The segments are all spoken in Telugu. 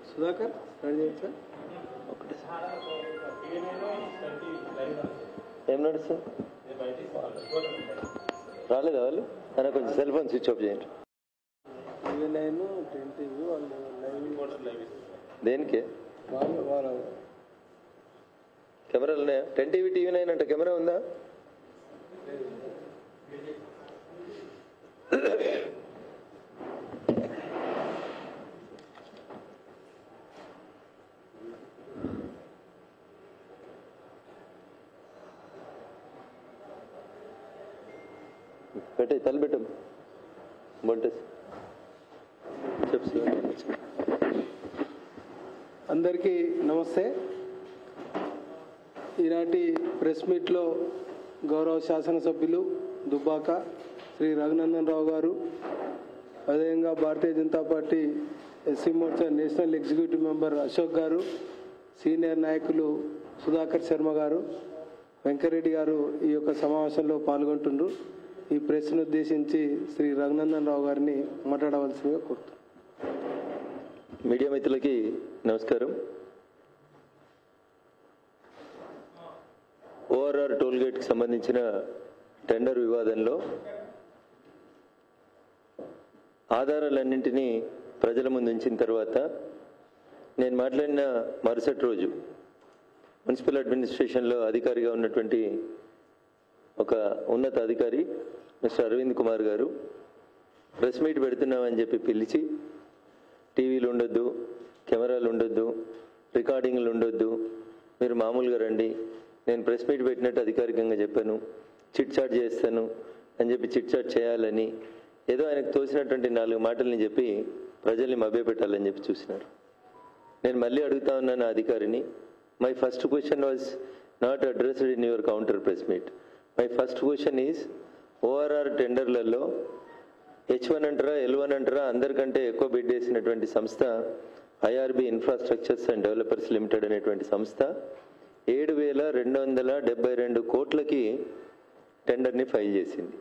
సుధాకర్ స్టార్ట్ చేయొచ్చా ఒకటి ఏం నడుస్తుంది రాలేదా వాళ్ళు ఆయన కొంచెం సెల్ ఫోన్ స్విచ్ ఆఫ్ చేయండి టీవీ నైన్ టెన్ టీవీ వాళ్ళు లైవ్ దేనికి వాళ్ళు వాళ్ళు కెమెరాలు ఉన్నాయా టెన్ టీవీ టీవీ నైన్ అంటే కెమెరా ఉందా పెట్టే తల పెట్టు బొంటేసి చెప్పు సార్. అందరికీ నమస్తే ఈనాటి ప్రెస్ మీట్లో గౌరవ శాసనసభ్యులు దుబ్బాక శ్రీ రఘునందన్ రావు గారు అదేవిధంగా Bharatiya Janata Party SC Morcha national executive member Ashok garu senior నాయకులు సుధాకర్ శర్మ గారు వెంకరెడ్డి గారు ఈ యొక్క సమావేశంలో పాల్గొంటుండ్రు ఈ ప్రెస్ను ఉద్దేశించి శ్రీ రఘునందన్ రావు గారిని మాట్లాడవలసిందిగా కోరుతున్నాను మీడియా మిత్రులకి నమస్కారం ఓఆర్ఆర్ టోల్ గేట్కి సంబంధించిన టెండర్ వివాదంలో ఆధారాలన్నింటినీ ప్రజల ముందు ఉంచిన తర్వాత నేను మాట్లాడిన మరుసటి రోజు మున్సిపల్ అడ్మినిస్ట్రేషన్లో అధికారిగా ఉన్నటువంటి ఒక ఉన్నత అధికారి మిస్టర్ అరవింద్ కుమార్ గారు ప్రెస్ మీట్ పెడుతున్నామని చెప్పి పిలిచి టీవీలు ఉండొద్దు కెమెరాలు ఉండొద్దు రికార్డింగ్లు ఉండొద్దు మీరు మామూలుగా రండి నేను ప్రెస్ మీట్ పెట్టినట్టు అధికారికంగా చెప్పాను చిట్ చాట్ చేస్తాను అని చెప్పి చిట్ చాట్ చేయాలని ఏదో ఆయనకు తోసినటువంటి నాలుగు మాటల్ని చెప్పి ప్రజల్ని మభ్యపెట్టాలని చెప్పి చూసినారు నేను మళ్ళీ అడుగుతా ఉన్నాను ఆ అధికారిని my first question was not addressed in your counter press meet my first question is ORR టెండర్లలో హెచ్ వన్ అంటారా ఎల్ వన్ అంటారా అందరికంటే ఎక్కువ బిడ్ వేసినటువంటి సంస్థ IRB infrastructures and developers limited అనేటువంటి సంస్థ ఏడు వేల రెండు వందల డెబ్బై రెండు కోట్లకి టెండర్ని ఫైల్ చేసింది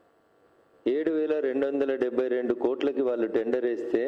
ఏడు వేల రెండు వందల డెబ్బై రెండు కోట్లకి వాళ్ళు టెండర్ వేస్తే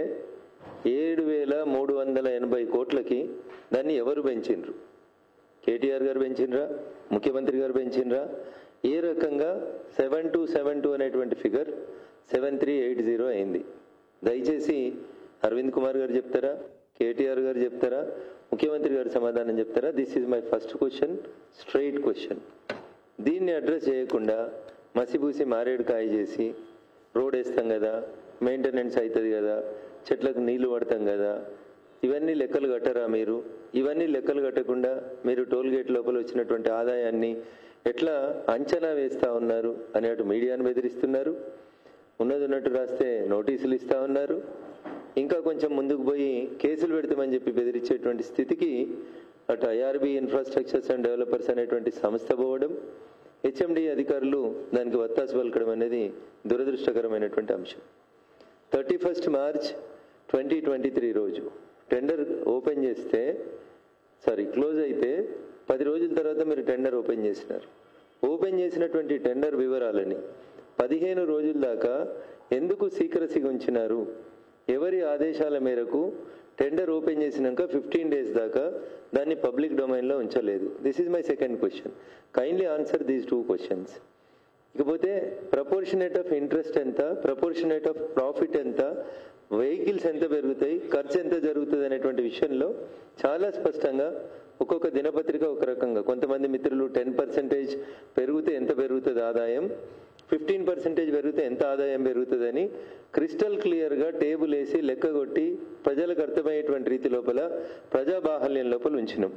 ఏడు వేల మూడు వందల ఎనభై కోట్లకి దాన్ని ఎవరు పెంచిండ్రు కేటీఆర్ గారు పెంచిండ్రా ముఖ్యమంత్రి గారు పెంచిండ్రా ఏ రకంగా సెవెన్ టూ సెవెన్ టూ అనేటువంటి figure seven three eight zero అయింది దయచేసి అరవింద్ కుమార్ గారు చెప్తారా కేటీఆర్ గారు చెప్తారా ముఖ్యమంత్రి గారు సమాధానం చెప్తారా this is my first question straight question దీన్ని అడ్రస్ చేయకుండా మసిబూసి మారేడు కాయ చేసి రోడ్ వేస్తాం కదా మెయింటెనెన్స్ అవుతుంది కదా చెట్లకు నీళ్లు పడతాం కదా ఇవన్నీ లెక్కలు కట్టరా మీరు ఇవన్నీ లెక్కలు కట్టకుండా మీరు టోల్ గేట్ లోపల వచ్చినటువంటి ఆదాయాన్ని ఎట్లా అంచనా వేస్తా ఉన్నారు అని అటు మీడియాను బెదిరిస్తున్నారు ఉన్నది ఉన్నట్టు రాస్తే నోటీసులు ఇస్తా ఉన్నారు ఇంకా కొంచెం ముందుకు పోయి కేసులు పెడతామని చెప్పి బెదిరించేటువంటి స్థితికి అటు ఐఆర్బి ఇన్ఫ్రాస్ట్రక్చర్స్ అండ్ డెవలపర్స్ అనేటువంటి సంస్థ పోవడం హెచ్ఎండి అధికారులు దానికి వత్తాసు పలకడం అనేది దురదృష్టకరమైనటువంటి అంశం thirty first March twenty twenty three రోజు టెండర్ ఓపెన్ చేస్తే సారీ క్లోజ్ అయితే పది రోజుల తర్వాత మీరు టెండర్ ఓపెన్ చేసినారు ఓపెన్ చేసినటువంటి టెండర్ వివరాలని పదిహేను రోజుల దాకా ఎందుకు సీక్రసీగా ఉంచినారు ఎవరి ఆదేశాల మేరకు టెండర్ ఓపెన్ చేసినాక ఫిఫ్టీన్ డేస్ దాకా దాన్ని పబ్లిక్ డొమైన్లో ఉంచలేదు this is my second question kindly answer these two questions ఇకపోతే ప్రపోర్షనేట్ ఆఫ్ ఇంట్రెస్ట్ ఎంత ప్రపోర్షనేట్ ఆఫ్ ప్రాఫిట్ ఎంత వెహికల్స్ ఎంత పెరుగుతాయి ఖర్చు ఎంత జరుగుతుంది అనేటువంటి విషయంలో చాలా స్పష్టంగా ఒక్కొక్క దినపత్రిక ఒక రకంగా కొంతమంది మిత్రులు టెన్ పర్సెంటేజ్ పెరిగితే ఎంత పెరుగుతుంది ఆదాయం ఫిఫ్టీన్ పర్సెంటేజ్ పెరిగితే ఎంత ఆదాయం పెరుగుతుందని క్రిస్టల్ క్లియర్గా టేబుల్ వేసి లెక్క కొట్టి ప్రజలకు అర్థమయ్యేటువంటి రీతి లోపల ప్రజా బాహల్యం లోపల ఉంచినాం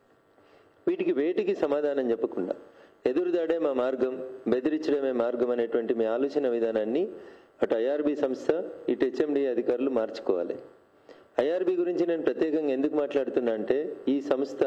వీటికి వేటికి సమాధానం చెప్పకుండా ఎదురుదాడే మా మార్గం బెదిరించడమే మార్గం అనేటువంటి మీ ఆలోచన విధానాన్ని అటు ఐఆర్బి సంస్థ ఇటు హెచ్ఎండి అధికారులు మార్చుకోవాలి ఐఆర్బి గురించి నేను ప్రత్యేకంగా ఎందుకు మాట్లాడుతున్నా అంటే ఈ సంస్థ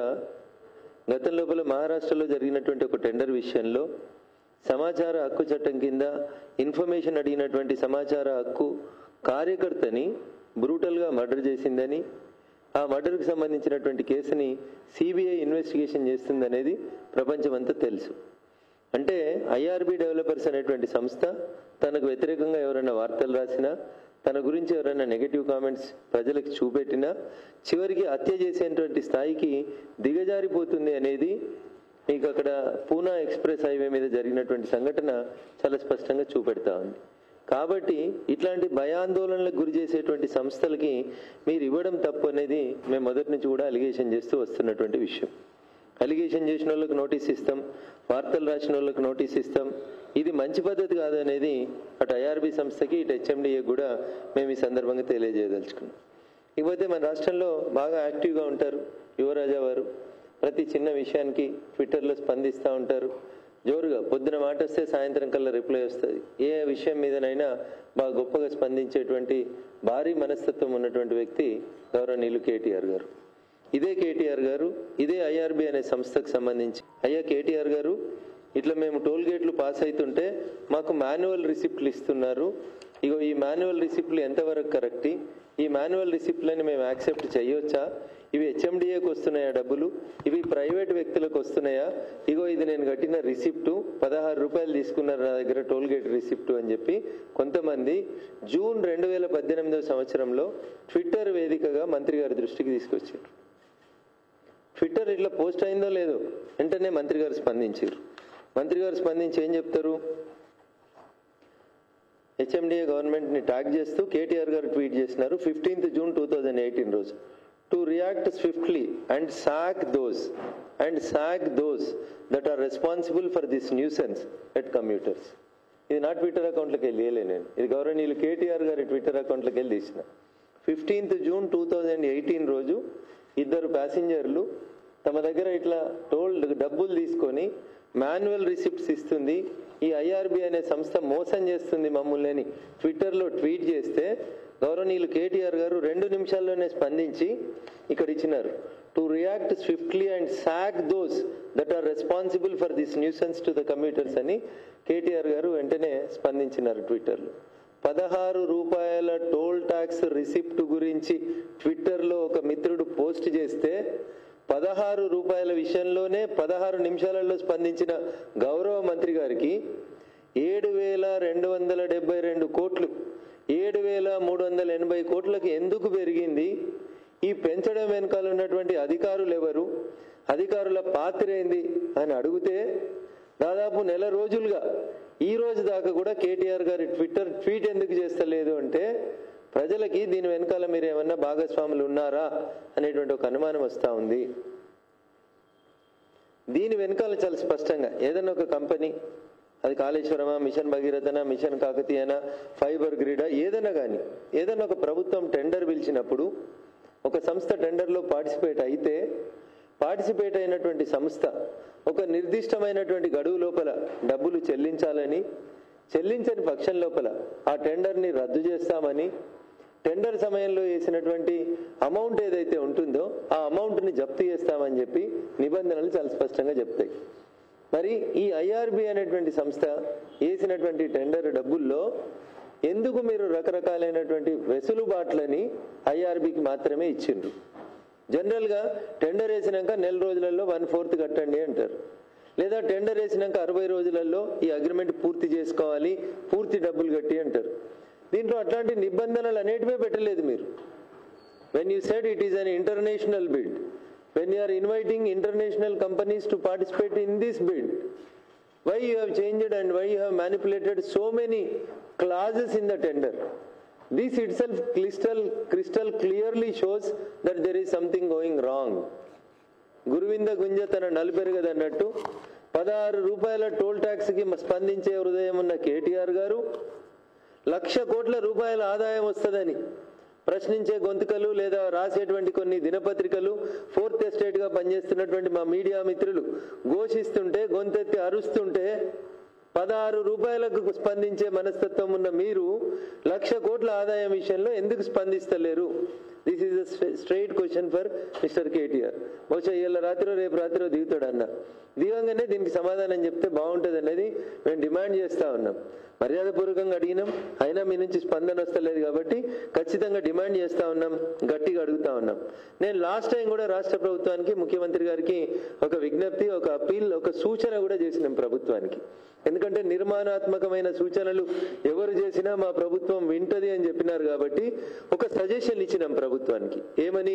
గతం లోపల మహారాష్ట్రలో జరిగినటువంటి ఒక టెండర్ విషయంలో సమాచార హక్కు చట్టం కింద ఇన్ఫర్మేషన్ అడిగినటువంటి సమాచార హక్కు కార్యకర్తని బ్రూటల్గా మర్డర్ చేసిందని ఆ మర్డర్కి సంబంధించినటువంటి కేసుని సిబిఐ ఇన్వెస్టిగేషన్ చేస్తుందనేది ప్రపంచమంతా తెలుసు అంటే ఐఆర్బి డెవలపర్స్ అనేటువంటి సంస్థ తనకు వ్యతిరేకంగా ఎవరైనా వార్తలు రాసినా తన గురించి ఎవరైనా నెగటివ్ కామెంట్స్ ప్రజలకు చూపెట్టినా చివరికి హత్య చేసేటువంటి స్థాయికి దిగజారిపోతుంది అనేది మీకు అక్కడ పూనా ఎక్స్ప్రెస్ హైవే మీద జరిగినటువంటి సంఘటన చాలా స్పష్టంగా చూపెడతా ఉంది కాబట్టి ఇట్లాంటి భయాందోళనలకు గురి చేసేటువంటి సంస్థలకి మీరు ఇవ్వడం తప్పు అనేది మేము మొదటి నుంచి కూడా అలిగేషన్ చేస్తూ వస్తున్నటువంటి విషయం అలిగేషన్ చేసిన వాళ్ళకి నోటీస్ ఇస్తాం వార్తలు రాసిన వాళ్ళకి నోటీస్ ఇస్తాం ఇది మంచి పద్ధతి కాదు అనేది అటు ఐఆర్బీ సంస్థకి ఇటు హెచ్ఎండిఏ కూడా మేము ఈ సందర్భంగా తెలియజేయదలుచుకున్నాం ఇకపోతే మన రాష్ట్రంలో బాగా యాక్టివ్గా ఉంటారు యువరాజా వారు ప్రతి చిన్న విషయానికి ట్విట్టర్లో స్పందిస్తూ ఉంటారు జోరుగా పొద్దున మాట వస్తే సాయంత్రం కల్లా రిప్లై వస్తుంది ఏ విషయం మీదనైనా బాగా గొప్పగా స్పందించేటువంటి భారీ మనస్తత్వం ఉన్నటువంటి వ్యక్తి గౌరవనీయులు కేటీఆర్ గారు ఇదే కేటీఆర్ గారు ఇదే ఐఆర్బి అనే సంస్థకు సంబంధించి అయ్యా కేటీఆర్ గారు ఇట్లా మేము టోల్ గేట్లు పాస్ అవుతుంటే మాకు మాన్యువల్ రిసిప్ట్లు ఇస్తున్నారు ఇగో ఈ మాన్యువల్ రిసిప్ట్లు ఎంతవరకు కరెక్ట్ ఈ మాన్యువల్ రిసిప్ట్లని మేము యాక్సెప్ట్ చేయొచ్చా ఇవి హెచ్ఎండిఏకి వస్తున్నాయా డబ్బులు ఇవి ప్రైవేట్ వ్యక్తులకు వస్తున్నాయా ఇగో ఇది నేను కట్టిన రిసిప్టు పదహారు రూపాయలు తీసుకున్నారు నా దగ్గర టోల్ గేట్ రిసిప్టు అని చెప్పి కొంతమంది జూన్ రెండు వేల పద్దెనిమిదవ సంవత్సరంలో ట్విట్టర్ వేదికగా మంత్రి గారి దృష్టికి తీసుకొచ్చారు ట్విట్టర్ ఇట్లా పోస్ట్ అయిందో లేదో వెంటనే మంత్రి గారు స్పందించారు మంత్రి గారు స్పందించి ఏం చెప్తారు హెచ్ఎండిఏ గవర్నమెంట్ని ట్యాగ్ చేస్తూ కేటీఆర్ గారు ట్వీట్ చేసినారు fifteenth June two thousand eighteen రోజు to react swiftly and sack those and sack those that are responsible for this nuisance at commuters ఇది నా ట్విట్టర్ అకౌంట్లోకి వెళ్ళి వేయలే నేను ఇది గౌరవనీయులు కేటీఆర్ గారి ట్విట్టర్ అకౌంట్లోకి వెళ్ళి తీసిన fifteenth June two thousand eighteen రోజు ఇద్దరు ప్యాసింజర్లు తమ దగ్గర ఇట్లా టోల్ డబ్బులు తీసుకొని మాన్యువల్ రిసిప్ట్స్ ఇస్తుంది ఈ ఐఆర్బి అనే సంస్థ మోసం చేస్తుంది మమ్మల్ని అని ట్విట్టర్లో ట్వీట్ చేస్తే గౌరవనీయులు కేటీఆర్ గారు రెండు నిమిషాల్లోనే స్పందించి ఇక్కడ ఇచ్చినారు to react swiftly and sack those that are responsible for this nuisance to the commuters అని కేటీఆర్ గారు వెంటనే స్పందించినారు ట్విట్టర్లో పదహారు రూపాయల టోల్ ట్యాక్స్ రిసిప్ట్ గురించి ట్విట్టర్లో ఒక మిత్రుడు పోస్ట్ చేస్తే పదహారు రూపాయల విషయంలోనే పదహారు నిమిషాలలో స్పందించిన గౌరవ మంత్రి గారికి ఏడు వేల రెండు వందల డెబ్బై రెండు కోట్లు ఏడు వేల మూడు వందల ఎనభై కోట్లకు ఎందుకు పెరిగింది ఈ పెంచడం వెనకాల ఉన్నటువంటి అధికారులు ఎవరు అధికారుల పాత్ర ఏంది అని అడిగితే దాదాపు నెల రోజులుగా ఈ రోజు దాకా కూడా కేటీఆర్ గారి ట్విట్టర్ ట్వీట్ ఎందుకు చేస్తలేదు అంటే ప్రజలకి దీని వెనకాల మీరు ఏమన్నా భాగస్వాములు ఉన్నారా అనేటువంటి ఒక అనుమానం వస్తూ ఉంది దీని వెనకాల చాలా స్పష్టంగా ఏదైనా ఒక కంపెనీ అది కాళేశ్వరమా మిషన్ భగీరథనా మిషన్ కాకతీయనా ఫైబర్ గ్రిడా ఏదైనా కానీ ఏదైనా ఒక ప్రభుత్వం టెండర్ పిలిచినప్పుడు ఒక సంస్థ టెండర్లో పార్టిసిపేట్ అయితే పార్టిసిపేట్ అయినటువంటి సంస్థ ఒక నిర్దిష్టమైనటువంటి గడువు లోపల డబ్బులు చెల్లించాలని చెల్లించని పక్షం లోపల ఆ టెండర్ని రద్దు చేస్తామని టెండర్ సమయంలో వేసినటువంటి అమౌంట్ ఏదైతే ఉంటుందో ఆ అమౌంట్ని జప్తు చేస్తామని చెప్పి నిబంధనలు చాలా స్పష్టంగా చెప్తాయి మరి ఈ ఐఆర్బి అనేటువంటి సంస్థ వేసినటువంటి టెండర్ డబ్బుల్లో ఎందుకు మీరు రకరకాలైనటువంటి వెసులుబాట్లని ఐఆర్బికి మాత్రమే ఇచ్చిండ్రు జనరల్గా టెండర్ వేసినాక నెల రోజులలో వన్ ఫోర్త్ కట్టండి అంటారు లేదా టెండర్ వేసినాక అరవై రోజులలో ఈ అగ్రిమెంట్ పూర్తి చేసుకోవాలి పూర్తి డబ్బులు కట్టి అంటారు దీంట్లో అట్లాంటి నిబంధనలు అనేటివే పెట్టలేదు మీరు when you said it is an international bid when you are inviting international companies to participate in this bid why you have changed and why you have manipulated so many clauses in the tender this itself crystal crystal clearly shows that there is something going wrong గురువింద గుంజ తన నలుపెరగదన్నట్టు పదహారు రూపాయల టోల్ ట్యాక్స్కి స్పందించే హృదయం ఉన్న కేటీఆర్ గారు లక్ష కోట్ల రూపాయల ఆదాయం వస్తుందని ప్రశ్నించే గొంతుకలు లేదా రాసేటువంటి కొన్ని దినపత్రికలు ఫోర్త్ ఎస్టేట్గా పనిచేస్తున్నటువంటి మా మీడియా మిత్రులు ఘోషిస్తుంటే గొంతెత్తి అరుస్తుంటే పదహారు రూపాయలకు స్పందించే మనస్తత్వం ఉన్న మీరు లక్ష కోట్ల ఆదాయం విషయంలో ఎందుకు స్పందిస్తలేరు this is a straight question for mister KTR బహుశా ఇవాళ రాత్రి రేపు రాత్రి దిగుతాడు అన్న దిగంగానే దీనికి సమాధానం చెప్తే బాగుంటుంది అనేది మేము డిమాండ్ చేస్తా ఉన్నాం మర్యాదపూర్వకంగా అడిగినాం అయినా మీ నుంచి స్పందన వస్తలేదు కాబట్టి ఖచ్చితంగా డిమాండ్ చేస్తా ఉన్నాం గట్టిగా అడుగుతా ఉన్నాం నేను లాస్ట్ టైం కూడా రాష్ట్ర ప్రభుత్వానికి ముఖ్యమంత్రి గారికి ఒక విజ్ఞప్తి ఒక అప్పీల్ ఒక సూచన కూడా చేసినాం ప్రభుత్వానికి ఎందుకంటే నిర్మాణాత్మకమైన సూచనలు ఎవరు చేసినా మా ప్రభుత్వం వింటది అని చెప్పినారు కాబట్టి ఒక సజెషన్ ఇచ్చినాం ప్రభుత్వానికి ఏమని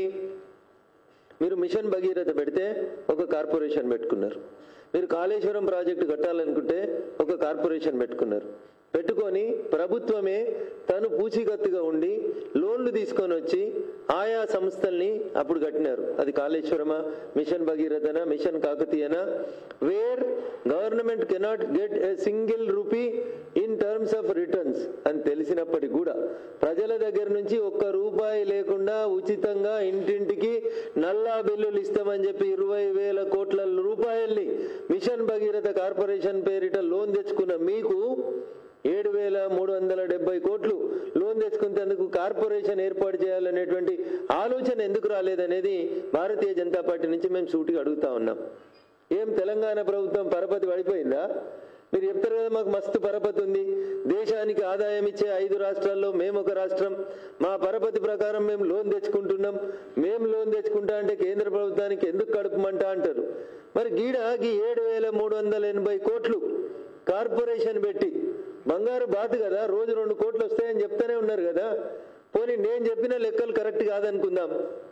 మీరు మిషన్ భగీరథ పెడితే ఒక కార్పొరేషన్ పెట్టుకున్నారు మీరు కాళేశ్వరం ప్రాజెక్టు కట్టాలనుకుంటే ఒక కార్పొరేషన్ పెట్టుకున్నారు పెట్టుకొని ప్రభుత్వమే తను పూచీకత్తుగా ఉండి లోన్లు తీసుకొని వచ్చి ఆయా సంస్థల్ని అప్పుడు కట్టినారు అది కాళేశ్వరమా మిషన్ భగీరథనా మిషన్ కాకతీయనా where government cannot get a single rupee in terms of returns అని తెలిసినప్పటికీ కూడా ప్రజల దగ్గర నుంచి ఒక్క రూపాయి లేకుండా ఉచితంగా ఇంటింటికి నల్లా బిల్లులు ఇస్తామని చెప్పి ఇరవై వేల కోట్ల రూపాయల్ని మిషన్ భగీరథ కార్పొరేషన్ పేరిట లోన్ తెచ్చుకున్న మీకు ఏడు వేల మూడు వందల డెబ్బై కోట్లు లోన్ తెచ్చుకునేందుకు కార్పొరేషన్ ఏర్పాటు చేయాలనేటువంటి ఆలోచన ఎందుకు రాలేదనేది భారతీయ జనతా పార్టీ నుంచి మేము సూటిగా అడుగుతా ఉన్నాం ఏం తెలంగాణ ప్రభుత్వం పరపతి పడిపోయిందా మీరు చెప్తారు కదా మాకు మస్తు పరపతి ఉంది దేశానికి ఆదాయం ఇచ్చే ఐదు రాష్ట్రాల్లో మేము ఒక రాష్ట్రం మా పరపతి ప్రకారం మేము లోన్ తెచ్చుకుంటున్నాం మేము లోన్ తెచ్చుకుంటా అంటే కేంద్ర ప్రభుత్వానికి ఎందుకు కడుపుమంటా అంటారు మరి గీడ గీ ఏడు వేల మూడు వందల ఎనభై కోట్లు కార్పొరేషన్ పెట్టి బంగారు బాతు కదా రోజు రెండు కోట్లు వస్తాయని చెప్తానే ఉన్నారు కదా పోనీ నేను చెప్పిన లెక్కలు కరెక్ట్ కాదనుకుందాం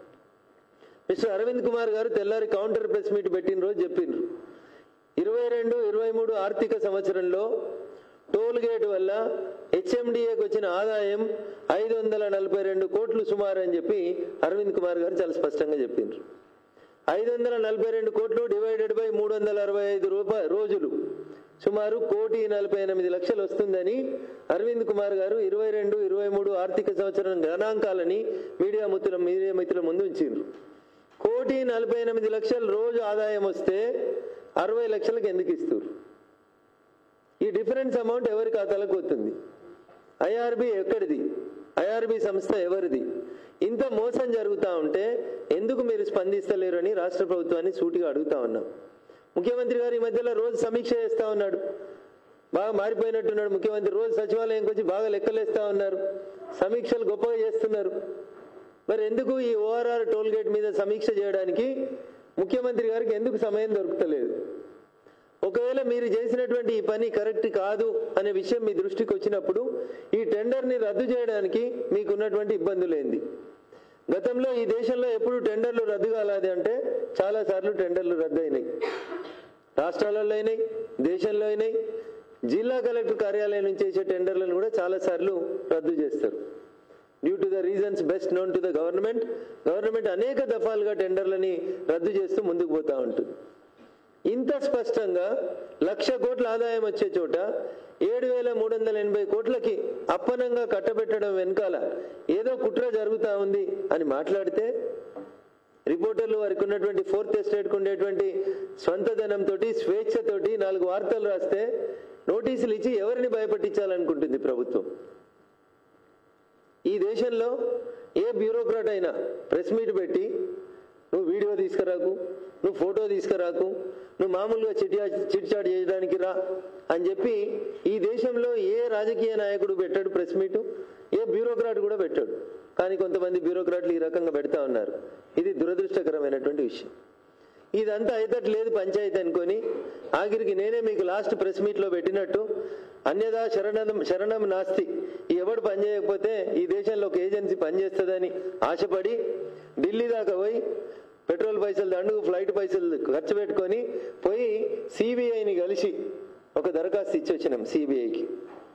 మిస్టర్ అరవింద్ కుమార్ గారు తెల్లారి కౌంటర్ ప్రెస్ మీట్ పెట్టిన రోజు చెప్పిండ్రు ఇరవై రెండు ఇరవై మూడు ఆర్థిక సంవత్సరంలో టోల్ గేట్ వల్ల హెచ్ఎండిఏకి వచ్చిన ఆదాయం ఐదు వందల నలభై రెండు కోట్లు సుమారు అని చెప్పి అరవింద్ కుమార్ గారు చాలా స్పష్టంగా చెప్పిండ్రు ఐదు వందల నలభై రెండు కోట్లు డివైడెడ్ బై మూడు వందల అరవై ఐదు రూపాయ రోజులు సుమారు కోటి నలభై ఎనిమిది లక్షలు వస్తుందని అరవింద్ కుమార్ గారు ఇరవై రెండు ఇరవై మూడు ఆర్థిక సంవత్సరం గణాంకాలని మీడియా మిత్రుల మీడియా మిత్రుల ముందు ఉంచిండ్రు కోటి నలభై ఎనిమిది లక్షలు రోజు ఆదాయం వస్తే అరవై లక్షలకు ఎందుకు ఇస్తారు ఈ డిఫరెన్స్ అమౌంట్ ఎవరి ఖాతాలకు పోతుంది ఐఆర్బి ఎక్కడిది ఐఆర్బి సంస్థ ఎవరిది ఇంత మోసం జరుగుతూ ఉంటే ఎందుకు మీరు స్పందిస్తలేరు అని రాష్ట్ర ప్రభుత్వాన్ని సూటిగా అడుగుతా ఉన్నాం ముఖ్యమంత్రి గారు ఈ మధ్యలో రోజు సమీక్ష చేస్తా ఉన్నాడు బాగా మారిపోయినట్టున్నాడు ముఖ్యమంత్రి రోజు సచివాలయంకి వచ్చి బాగా లెక్కలేస్తా ఉన్నారు సమీక్షలు గొప్పగా చేస్తున్నారు మరి ఎందుకు ఈ ఓఆర్ఆర్ టోల్ గేట్ మీద సమీక్ష చేయడానికి ముఖ్యమంత్రి గారికి ఎందుకు సమయం దొరుకుతలేదు ఒకవేళ మీరు చేసినటువంటి ఈ పని కరెక్ట్ కాదు అనే విషయం మీ దృష్టికి వచ్చినప్పుడు ఈ టెండర్ని రద్దు చేయడానికి మీకున్నటువంటి ఇబ్బందులు ఏంది గతంలో ఈ దేశంలో ఎప్పుడు టెండర్లు రద్దు కాలేదు అంటే చాలా సార్లు టెండర్లు రద్దు అయినాయి రాష్ట్రాలలో అయినాయి దేశంలో అయినాయి జిల్లా కలెక్టర్ కార్యాలయం నుంచి చేసే టెండర్లను కూడా చాలా సార్లు రద్దు చేస్తారు due to the reasons best known to the government government అనేక దఫాలుగా టెండర్లని రద్దు చేస్తూ ముందుకు పోతా ఉంటుంది ఇంత స్పష్టంగా లక్ష కోట్ల ఆదాయం వచ్చే చోట ఏడు వేల మూడు వందల ఎనభై కోట్లకి అప్పనంగా కట్టబెట్టడం వెనకాల ఏదో కుట్ర జరుగుతా ఉంది అని మాట్లాడితే రిపోర్టర్లు వారికి ఉన్నటువంటి ఫోర్త్ ఎస్టేట్కి ఉండేటువంటి స్వంత ధనంతో స్వేచ్ఛతోటి నాలుగు వార్తలు రాస్తే నోటీసులు ఇచ్చి ఎవరిని భయపట్టించాలనుకుంటుంది ప్రభుత్వం ఈ దేశంలో ఏ బ్యూరోక్రాట్ అయినా ప్రెస్ మీట్ పెట్టి నువ్వు వీడియో తీసుకురాకు నువ్వు ఫోటో తీసుకురాకు నువ్వు మామూలుగా చిట్యా చిట్చాట్ చేయడానికి రా అని చెప్పి ఈ దేశంలో ఏ రాజకీయ నాయకుడు పెట్టాడు ప్రెస్ మీటు ఏ బ్యూరోక్రాట్ కూడా పెట్టాడు కానీ కొంతమంది బ్యూరోక్రాట్లు ఈ రకంగా పెడతా ఉన్నారు ఇది దురదృష్టకరమైనటువంటి విషయం ఇదంతా అయితే లేదు పంచాయతీ అనుకొని ఆఖరికి నేనే మీకు లాస్ట్ ప్రెస్ మీట్లో పెట్టినట్టు అన్యదా శరణం శరణం నాస్తి ఈ ఎవడు పనిచేయకపోతే ఈ దేశంలో ఒక ఏజెన్సీ పనిచేస్తుందని ఆశపడి ఢిల్లీ దాకా పోయి పెట్రోల్ పైసలు దండు ఫ్లైట్ పైసలు ఖర్చు పెట్టుకొని పోయి సిబిఐని కలిసి ఒక దరఖాస్తు ఇచ్చి వచ్చినాం సిబిఐకి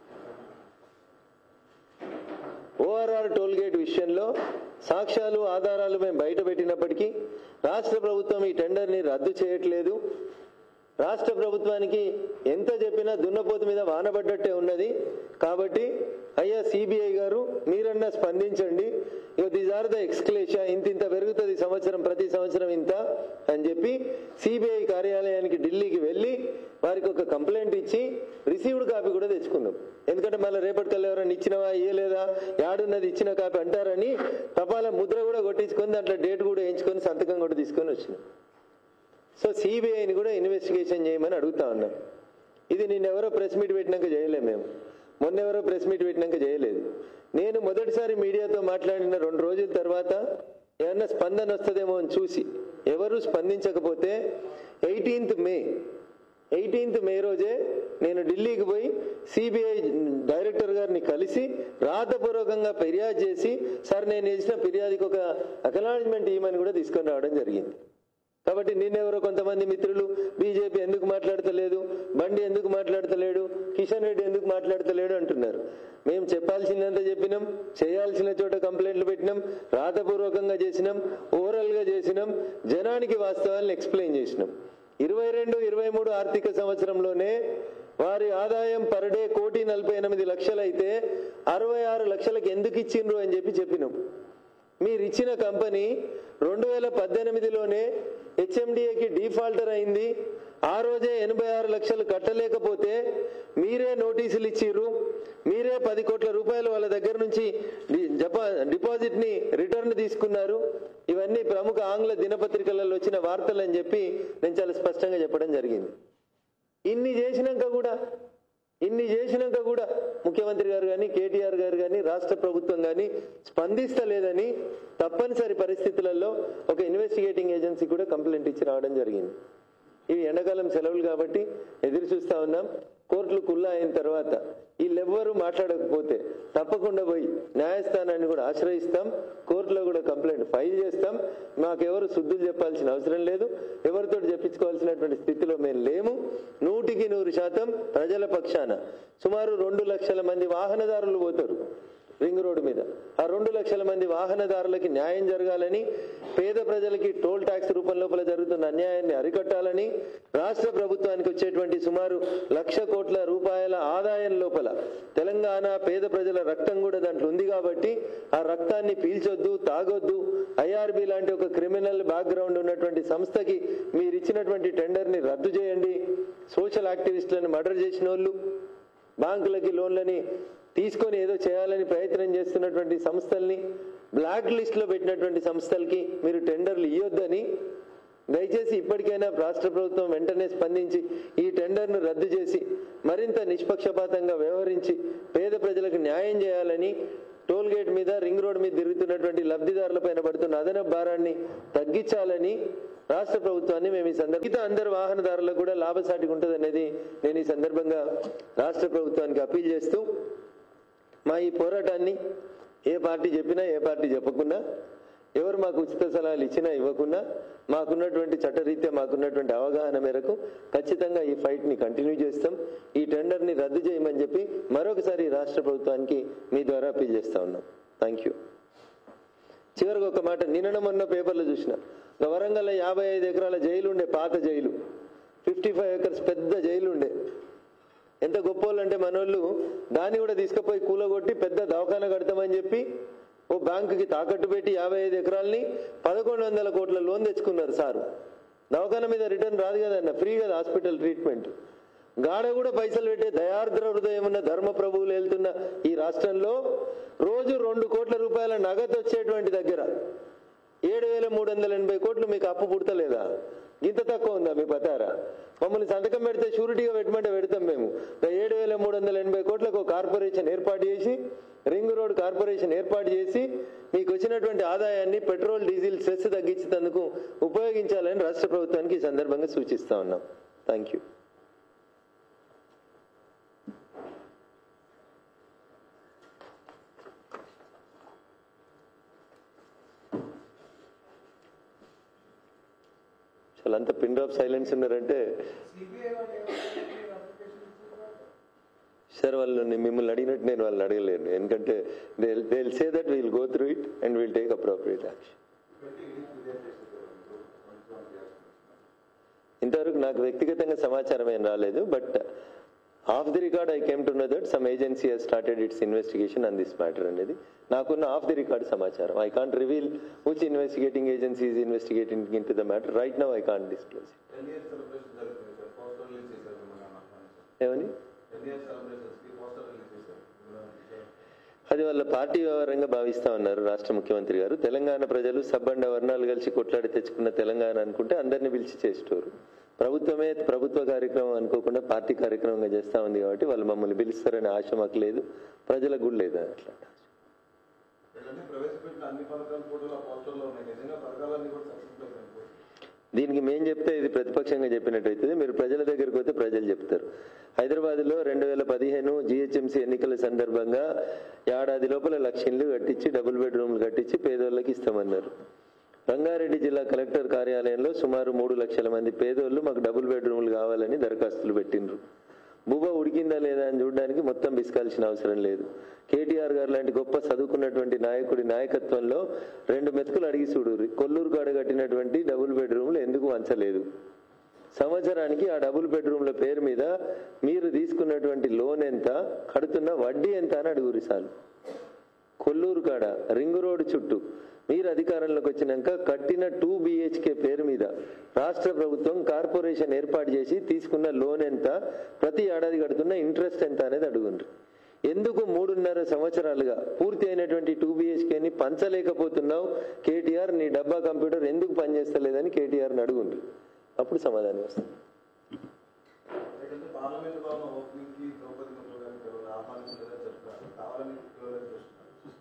ఓఆర్ఆర్ టోల్ గేట్ విషయంలో సాక్ష్యాలు ఆధారాలు మేము బయట పెట్టినప్పటికీ రాష్ట్ర ప్రభుత్వం ఈ టెండర్ని రద్దు చేయట్లేదు రాష్ట్ర ప్రభుత్వానికి ఎంత చెప్పినా దున్నపోతు మీద వానబడ్డట్టే ఉన్నది కాబట్టి అయ్యా సిబిఐ గారు మీరన్నా స్పందించండి ఇక దీస్ ఆర్ ద ఎక్స్క్లేషా ఇంత ఇంత పెరుగుతుంది సంవత్సరం ప్రతి సంవత్సరం ఇంత అని చెప్పి సిబిఐ కార్యాలయానికి ఢిల్లీకి వెళ్ళి వారికి ఒక కంప్లైంట్ ఇచ్చి రిసీవ్డ్ కాపీ కూడా తెచ్చుకుందాం ఎందుకంటే మళ్ళీ రేపటికల్లా ఎవరైనా ఇచ్చినవా ఇయ్యలేదా యాడున్నది ఇచ్చిన కాపీ అంటారని తపాలా ముద్ర కూడా కొట్టించుకొని దాంట్లో డేట్ కూడా వేయించుకొని సంతకం కూడా తీసుకొని వచ్చినాం సో సిబిఐని కూడా ఇన్వెస్టిగేషన్ చేయమని అడుగుతా ఉన్నాం ఇది నిన్నెవరో ప్రెస్ మీట్ పెట్టినాక చేయలేం మేము మొన్నెవరో ప్రెస్ మీట్ పెట్టినాక చేయలేదు నేను మొదటిసారి మీడియాతో మాట్లాడిన రెండు రోజుల తర్వాత ఏమన్నా స్పందన వస్తుందేమో అని చూసి ఎవరు స్పందించకపోతే ఎయిటీన్త్ మే ఎయిటీన్త్ మే రోజే నేను ఢిల్లీకి పోయి సిబిఐ డైరెక్టర్ గారిని కలిసి రాతపూర్వకంగా ఫిర్యాదు చేసి సార్ నేను చేసిన ఫిర్యాదుకి ఒక అకనాలజ్మెంట్ ఇవ్వమని కూడా తీసుకొని రావడం జరిగింది కాబట్టి నిన్నెవరో కొంతమంది మిత్రులు బీజేపీ ఎందుకు మాట్లాడతలేదు బండి ఎందుకు మాట్లాడతలేడు కిషన్ రెడ్డి ఎందుకు మాట్లాడతలేడు అంటున్నారు మేము చెప్పాల్సిందంతా చెప్పినాం చేయాల్సిన చోట కంప్లైంట్లు పెట్టినాం రాతపూర్వకంగా చేసినాం ఓరల్గా చేసినాం జనానికి వాస్తవాలను ఎక్స్ప్లెయిన్ చేసినాం ఇరవై రెండు ఇరవై మూడు ఆర్థిక సంవత్సరంలోనే వారి ఆదాయం పర్ డే కోటి నలభై ఎనిమిది లక్షలైతే అరవై ఆరు లక్షలకు ఎందుకు ఇచ్చిండ్రు అని చెప్పి చెప్పినాం మీరు ఇచ్చిన కంపెనీ రెండు వేల పద్దెనిమిదిలోనే హెచ్ఎండిఏకి డిఫాల్టర్ అయింది ఆ రోజే ఎనభై ఆరు లక్షలు కట్టలేకపోతే మీరే నోటీసులు ఇచ్చిర్రు మీరే పది కోట్ల రూపాయలు వాళ్ళ దగ్గర నుంచి డి- జపా డిపాజిట్ని రిటర్న్ తీసుకున్నారు ఇవన్నీ ప్రముఖ ఆంగ్ల దినపత్రికలలో వచ్చిన వార్తలు అని చెప్పి నేను చాలా స్పష్టంగా చెప్పడం జరిగింది ఇన్ని చేసినాక కూడా ఇన్ని చేసినాక కూడా ముఖ్యమంత్రి గారు కానీ కేటీఆర్ గారు కానీ రాష్ట్ర ప్రభుత్వం కానీ స్పందిస్తలేదని తప్పనిసరి పరిస్థితులలో ఒక ఇన్వెస్టిగేటింగ్ ఏజెన్సీ కూడా కంప్లైంట్ ఇచ్చి రావడం జరిగింది ఇవి ఎండాకాలం సెలవులు కాబట్టి ఎదురు చూస్తా ఉన్నాం కోర్టులు కుల్లా అయిన తర్వాత వీళ్ళెవ్వరూ మాట్లాడకపోతే తప్పకుండా పోయి న్యాయస్థానాన్ని కూడా ఆశ్రయిస్తాం కోర్టులో కూడా కంప్లైంట్ ఫైల్ చేస్తాం మాకెవరు శుద్ధులు చెప్పాల్సిన అవసరం లేదు ఎవరితో చెప్పించుకోవాల్సినటువంటి స్థితిలో మేము లేము నూటికి నూరు శాతం ప్రజల పక్షాన సుమారు రెండు లక్షల మంది వాహనదారులు పోతారు రింగ్ రోడ్డు మీద ఆ రెండు లక్షల మంది వాహనదారులకి న్యాయం జరగాలని పేద ప్రజలకి టోల్ ట్యాక్స్ రూపం లోపల జరుగుతున్న అన్యాయాన్ని అరికట్టాలని రాష్ట్ర ప్రభుత్వానికి వచ్చేటువంటి సుమారు లక్ష కోట్ల రూపాయల ఆదాయం లోపల తెలంగాణ పేద ప్రజల రక్తం కూడా దాంట్లో ఉంది కాబట్టి ఆ రక్తాన్ని పీల్చొద్దు తాగొద్దు ఐఆర్బి లాంటి ఒక క్రిమినల్ బ్యాక్గ్రౌండ్ ఉన్నటువంటి సంస్థకి మీరు ఇచ్చినటువంటి టెండర్ని రద్దు చేయండి సోషల్ యాక్టివిస్టులను మర్డర్ చేసిన వాళ్ళు బ్యాంకులకి లోన్లని తీసుకొని ఏదో చేయాలని ప్రయత్నం చేస్తున్నటువంటి సంస్థల్ని బ్లాక్ లిస్ట్లో పెట్టినటువంటి సంస్థలకి మీరు టెండర్లు ఇవ్వొద్దని దయచేసి ఇప్పటికైనా రాష్ట్ర ప్రభుత్వం వెంటనే స్పందించి ఈ టెండర్ను రద్దు చేసి మరింత నిష్పక్షపాతంగా వ్యవహరించి పేద ప్రజలకు న్యాయం చేయాలని టోల్ గేట్ మీద రింగ్ రోడ్ మీద తిరుగుతున్నటువంటి లబ్ధిదారుల పైన పడుతున్న అదనపు భారాన్ని తగ్గించాలని రాష్ట్ర ప్రభుత్వాన్ని మేము ఈ సందర్భంగా అందరు వాహనదారులకు కూడా లాభసాటిగా ఉంటుంది అనేది నేను ఈ సందర్భంగా రాష్ట్ర ప్రభుత్వానికి అప్పీల్ చేస్తూ మా ఈ పోరాటాన్ని ఏ పార్టీ చెప్పినా ఏ పార్టీ చెప్పకున్నా ఎవరు మాకు ఉచిత సలహాలు ఇచ్చినా ఇవ్వకున్నా మాకున్నటువంటి చట్టరీత్యా మాకున్నటువంటి అవగాహన మేరకు ఖచ్చితంగా ఈ ఫైట్ని కంటిన్యూ చేస్తాం ఈ టెండర్ని రద్దు చేయమని చెప్పి మరొకసారి రాష్ట్ర ప్రభుత్వానికి మీ ద్వారా అప్పీల్ చేస్తా ఉన్నాం థ్యాంక్ యూ చివరికి ఒక మాట నిన్న మొన్న పేపర్లో చూసిన ఇంకా వరంగల్లో యాభై ఐదు ఎకరాల జైలు ఉండే పాత జైలు ఫిఫ్టీ ఫైవ్ ఎకర్స్ పెద్ద జైలు ఉండే ఎంత గొప్పోళ్ళు అంటే మనోళ్ళు దాన్ని కూడా తీసుకుపోయి కూలగొట్టి పెద్ద దవాఖాన కడతామని చెప్పి ఓ బ్యాంకుకి తాకట్టు పెట్టి యాభై ఐదు ఎకరాలని పదకొండు వందల కోట్ల లోన్ తెచ్చుకున్నారు సారు దవాఖాన మీద రిటర్న్ రాదు కదన్న ఫ్రీ కదా హాస్పిటల్ ట్రీట్మెంట్ గాడ కూడా పైసలు పెట్టే దయార్ద్ర హృదయం ఉన్న ధర్మ ప్రభువులు వెళ్తున్న ఈ రాష్ట్రంలో రోజు రెండు కోట్ల రూపాయల నగదు వచ్చేటువంటి దగ్గర ఏడు వేల మూడు వందల ఎనభై కోట్లు మీకు అప్పు పుడతలేదా ఇంత తక్కువ ఉందా మీ పతారా మమ్మల్ని సంతకం పెడితే షూరిటీగా పెట్టమంటే పెడతాం మేము ఇంకా ఏడు వేల మూడు వందల ఎనభై కోట్లకు ఒక కార్పొరేషన్ ఏర్పాటు చేసి రింగ్ రోడ్ కార్పొరేషన్ ఏర్పాటు చేసి మీకు వచ్చినటువంటి ఆదాయాన్ని పెట్రోల్ డీజిల్ సెస్ తగ్గించేందుకు ఉపయోగించాలని రాష్ట్ర ప్రభుత్వానికి ఈ సందర్భంగా సూచిస్తా ఉన్నాం థ్యాంక్ యూ చాలా అంత పిన్ డ్రాప్ సైలెన్స్ ఉన్నారంటే సార్ వాళ్ళు ని- మిమ్మల్ని అడిగినట్టు నేను వాళ్ళని అడగలేను ఎందుకంటే they they say that we'll go through it and will take appropriate action ఇంతవరకు నాకు వ్యక్తిగతంగా సమాచారం ఏం రాలేదు but off the record I came to know that some agency has started its investigation on this matter అనేది నాకున్న ఆఫ్ ది రికార్డ్ సమాచారం I can't reveal which investigating agency is investigating in to the matter right now I can't disclose ten years celebration జరుగుతుంది సార్ పోస్టర్ రిలీజ్ చేశారు మన అన్న ఏమని టెన్ ఇయర్స్ సెలబ్రేషన్స్కి పోస్టర్ రిలీజ్ చేశారు అది వాళ్ళ పార్టీ వ్యవహారంగా భావిస్తా ఉన్నారు రాష్ట్ర ముఖ్యమంత్రి గారు తెలంగాణ ప్రజలు సబ్బండ వర్ణాలు కలిసి కొట్లాడి తెచ్చుకున్న తెలంగాణ అనుకుంటే అందరిని పిలిచి చేసేటోరు ప్రభుత్వమే ప్రభుత్వ కార్యక్రమం అనుకోకుండా పార్టీ కార్యక్రమంగా చేస్తూ ఉంది కాబట్టి వాళ్ళు మమ్మల్ని పిలుస్తారనే ఆశ మాకు లేదు ప్రజలకు కూడా లేదు అట్లా వీళ్ళన్నీ ప్రవేశపెట్టిన అన్ని పథకాలు ఫోటోలు ఆ పోస్టర్లో ఉన్నాయి నిజంగా పథకాలన్నీ కూడా సక్సెస్ఫుల్ అయిపోయి దీనికి మేం చెప్తే ఇది ప్రతిపక్షంగా చెప్పినట్టు అవుతుంది మీరు ప్రజల దగ్గరికి పోతే ప్రజలు చెప్తారు హైదరాబాద్లో రెండు వేల పదిహేను జిహెచ్ఎంసీ ఎన్నికల సందర్భంగా ఏడాది లోపల లక్ష ఇళ్ళు కట్టించి డబుల్ బెడ్రూమ్లు కట్టించి పేదోళ్ళకి ఇస్తామన్నారు రంగారెడ్డి జిల్లా కలెక్టర్ కార్యాలయంలో సుమారు మూడు లక్షల మంది పేదోళ్ళు మాకు డబుల్ బెడ్రూమ్లు కావాలని దరఖాస్తులు పెట్టిండ్రు బువ్వ ఉడికిందా లేదా అని చూడడానికి మొత్తం బిసుకాల్సిన అవసరం లేదు కేటీఆర్ గారు లాంటి గొప్ప చదువుకున్నటువంటి నాయకుడి నాయకత్వంలో రెండు మెతుకులు అడిగి చూడు కొల్లూరు కాడ కట్టినటువంటి డబుల్ బెడ్రూమ్లు ఎందుకు వంచలేదు సంవత్సరానికి ఆ డబుల్ బెడ్రూమ్ల పేరు మీద మీరు తీసుకున్నటువంటి లోన్ ఎంత కడుతున్న వడ్డీ ఎంత అని అడుగురి చాలు కొల్లూరు కాడ రింగ్ రోడ్ చుట్టూ మీరు అధికారంలోకి వచ్చినాక కట్టిన టూ బిహెచ్కే పేరు మీద రాష్ట్ర ప్రభుత్వం కార్పొరేషన్ ఏర్పాటు చేసి తీసుకున్న లోన్ ఎంత ప్రతి ఏడాది కడుతున్న ఇంట్రెస్ట్ ఎంత అనేది అడుగుండ్రు ఎందుకు మూడున్నర సంవత్సరాలుగా పూర్తి అయినటువంటి టూ బిహెచ్కేని పంచలేకపోతున్నావు కేటీఆర్ నీ డబ్బా కంప్యూటర్ ఎందుకు పనిచేస్తలేదని కేటీఆర్ని అడుగుండ్రు అప్పుడు సమాధానం వస్తుంది లేదంటే పార్లమెంట్ భవన్ ఓపెనింగ్ కి ద్రౌపది ముర్ము గారిని ఎవరు ఆహ్వానించలేదని చెప్తారు కావాలని ఎవరైనా చేస్తున్నారు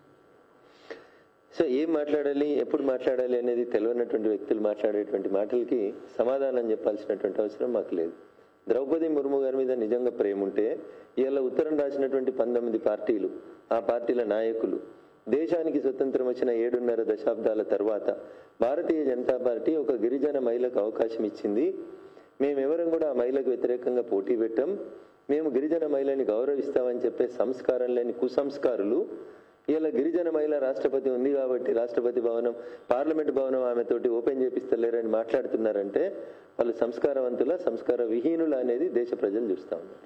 సో ఏం మాట్లాడాలి ఎప్పుడు మాట్లాడాలి అనేది తెలియనటువంటి వ్యక్తులు మాట్లాడేటువంటి మాటలకి సమాధానం చెప్పాల్సినటువంటి అవసరం మాకు లేదు ద్రౌపది ముర్ము గారి మీద నిజంగా ప్రేమ ఉంటే ఇవాళ ఉత్తరం రాసినటువంటి పంతొమ్మిది పార్టీలు ఆ పార్టీల నాయకులు దేశానికి స్వతంత్రం వచ్చిన ఏడున్నర దశాబ్దాల తర్వాత భారతీయ జనతా పార్టీ ఒక గిరిజన మహిళకు అవకాశం ఇచ్చింది మేమెవరం కూడా ఆ మహిళకు వ్యతిరేకంగా పోటీ పెట్టాం మేము గిరిజన మహిళని గౌరవిస్తామని చెప్పే సంస్కారం లేని కుసంస్కారులు ఇలా గిరిజన మహిళ రాష్ట్రపతి ఉంది కాబట్టి రాష్ట్రపతి భవనం పార్లమెంట్ భవనం ఆమెతోటి ఓపెన్ చేపిస్తలేరని మాట్లాడుతున్నారంటే వాళ్ళు సంస్కారవంతుల సంస్కార విహీనుల అనేది దేశ ప్రజలు చూస్తా ఉన్నారు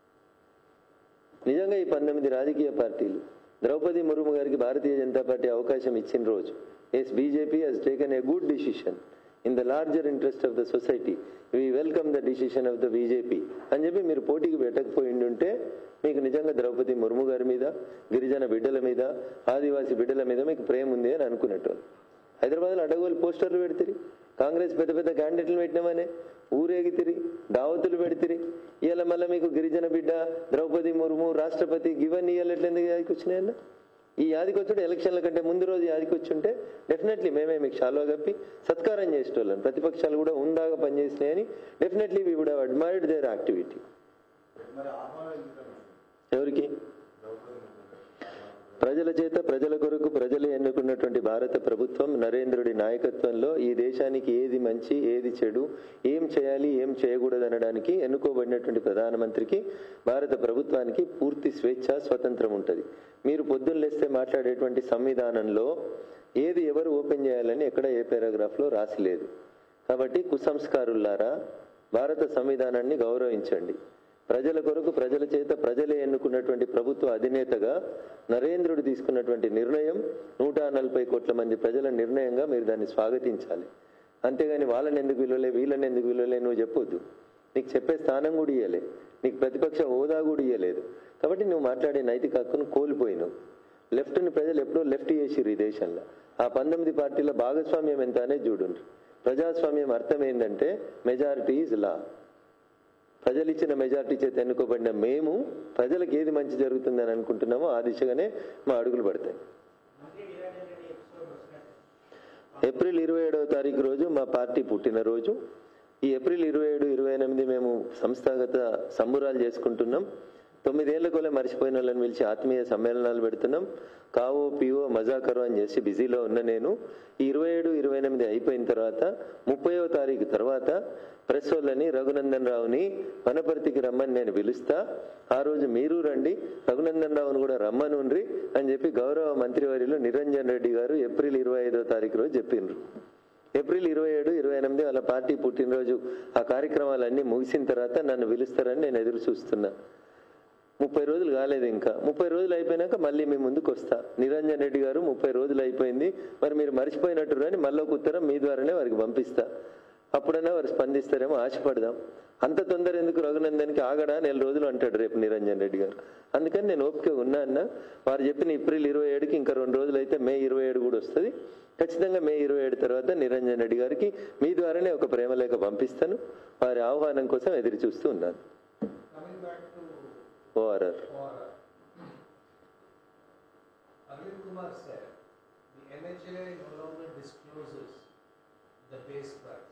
నిజంగా ఈ పంతొమ్మిది రాజకీయ పార్టీలు ద్రౌపది ముర్ము గారికి భారతీయ జనతా పార్టీ అవకాశం ఇచ్చిన రోజు yes BJP has taken a good decision in the larger interest of the society we welcome the decision of the BJP అని చెప్పి మీరు పోటీకి పెట్టకపోయిండి ఉంటే మీకు నిజంగా ద్రౌపది ముర్ము గారి మీద గిరిజన బిడ్డల మీద ఆదివాసీ బిడ్డల మీద మీకు ప్రేమ ఉంది అని అనుకున్నట్టు హైదరాబాద్లో అడగోలు పోస్టర్లు పెడితిరి కాంగ్రెస్ పెద్ద పెద్ద క్యాండిడేట్లు పెట్టినామనే ఊరేగితిరి దావతులు పెడితిరి ఇవాళ మళ్ళీ మీకు గిరిజన బిడ్డ ద్రౌపది ముర్ము రాష్ట్రపతి ఇవన్నీ ఇవాళ ఎట్లా ఎందుకు యాదికి వచ్చినాయన్న ఈ యాదికి వచ్చుంటే ఎలక్షన్ల కంటే ముందు రోజు యాదికి వచ్చుంటే డెఫినెట్లీ మేమే మీకు షాలో కప్పి సత్కారం చేసేటోళ్ళం ప్రతిపక్షాలు కూడా ఉందాగా పనిచేసినాయని definitely we would admired their activity మరి ఆహ్వానం ఎందుకన్నారు ఎవరికి ద్రౌపది ముర్ము గారు ప్రజల చేత ప్రజల కొరకు ప్రజలే ఎన్నుకున్నటువంటి భారత ప్రభుత్వం నరేంద్రుడి నాయకత్వంలో ఈ దేశానికి ఏది మంచి ఏది చెడు ఏం చేయాలి ఏం చేయకూడదు అనడానికి ఎన్నుకోబడినటువంటి ప్రధానమంత్రికి భారత ప్రభుత్వానికి పూర్తి స్వేచ్ఛ స్వతంత్రం ఉంటుంది మీరు పొద్దున్న లేస్తే మాట్లాడేటువంటి సంవిధానంలో ఏది ఎవరు ఓపెన్ చేయాలని ఎక్కడ ఏ పారాగ్రాఫ్లో రాసి లేదు కాబట్టి కుసంస్కారులారా భారత సంవిధానాన్ని గౌరవించండి ప్రజల కొరకు ప్రజల చేత ప్రజలే ఎన్నుకున్నటువంటి ప్రభుత్వ అధినేతగా నరేంద్రుడు తీసుకున్నటువంటి నిర్ణయం నూట నలభై కోట్ల మంది ప్రజల నిర్ణయంగా మీరు దాన్ని స్వాగతించాలి అంతేగాని వాళ్ళని ఎందుకు విలువలే వీళ్ళని ఎందుకు విలువలే నువ్వు చెప్పొద్దు నీకు చెప్పే స్థానం కూడా ఇయ్యలే నీకు ప్రతిపక్ష హోదా కూడా ఇయ్యలేదు కాబట్టి నువ్వు మాట్లాడే నైతిక హక్కును కోల్పోయినావు లెఫ్ట్ని ప్రజలు ఎప్పుడో లెఫ్ట్ చేసిర్రు ఈ దేశంలో ఆ పంతొమ్మిది పార్టీల భాగస్వామ్యం ఎంత అనేది చూడండి ప్రజాస్వామ్యం అర్థం ఏంటంటే మెజారిటీ ఈజ్ లా ప్రజలు ఇచ్చిన మెజారిటీ చేత ఎన్నుకోబడిన మేము ప్రజలకు ఏది మంచి జరుగుతుందని అనుకుంటున్నామో ఆ దిశగానే మా అడుగులు పడతాయి ఏప్రిల్ ఇరవై ఏడవ తారీఖు రోజు మా పార్టీ పుట్టినరోజు ఈ ఏప్రిల్ ఇరవై ఏడు ఇరవై ఎనిమిది మేము సంస్థాగత సంబురాలు చేసుకుంటున్నాం తొమ్మిదేళ్ల కొలే మర్చిపోయిన వాళ్ళని పిలిచి ఆత్మీయ సమ్మేళనాలు పెడుతున్నాం కావో పివో మజాకరో అని చేసి బిజీలో ఉన్న నేను ఈ ఇరవై ఏడు ఇరవై ఎనిమిది అయిపోయిన తర్వాత ముప్పైవ తారీఖు తర్వాత ప్రెస్ వాళ్ళని రఘునందన్ రావుని వనపర్తికి రమ్మని నేను పిలుస్తా ఆ రోజు మీరు రండి రఘునందన్ రావుని కూడా రమ్మనుండ్రి అని చెప్పి గౌరవ మంత్రివర్యులు నిరంజన్ రెడ్డి గారు ఏప్రిల్ ఇరవై ఐదో తారీఖు రోజు చెప్పిండ్రు ఏప్రిల్ ఇరవై ఏడు ఇరవై ఎనిమిది వాళ్ళ పార్టీ పుట్టినరోజు ఆ కార్యక్రమాలన్నీ ముగిసిన తర్వాత నన్ను పిలుస్తారని నేను ఎదురు చూస్తున్నా ముప్పై రోజులు కాలేదు ఇంకా ముప్పై రోజులు అయిపోయినాక మళ్ళీ మీ ముందుకు వస్తా నిరంజన్ రెడ్డి గారు ముప్పై రోజులు అయిపోయింది మరి మీరు మర్చిపోయినట్టు అని మళ్ళీ ఒక ఉత్తరం మీ ద్వారానే వారికి పంపిస్తా అప్పుడైనా వారు స్పందిస్తారేమో ఆశపడదాం అంత తొందర ఎందుకు రఘునందన్కి ఆగడా నెల రోజులు అంటాడు రేపు నిరంజన్ రెడ్డి గారు అందుకని నేను ఓపిక ఉన్నా అన్న వారు చెప్పిన ఏప్రిల్ ఇరవై ఏడుకి ఇంకా రెండు రోజులు అయితే మే ఇరవై ఏడు కూడా వస్తుంది ఖచ్చితంగా మే ఇరవై ఏడు తర్వాత నిరంజన్ రెడ్డి గారికి మీ ద్వారానే ఒక ప్రేమలేఖ పంపిస్తాను వారి ఆహ్వానం కోసం ఎదురు చూస్తూ ఉన్నాను Coming back to ORR ORR. Arvind Kumar said, the NHA no longer discloses the base price.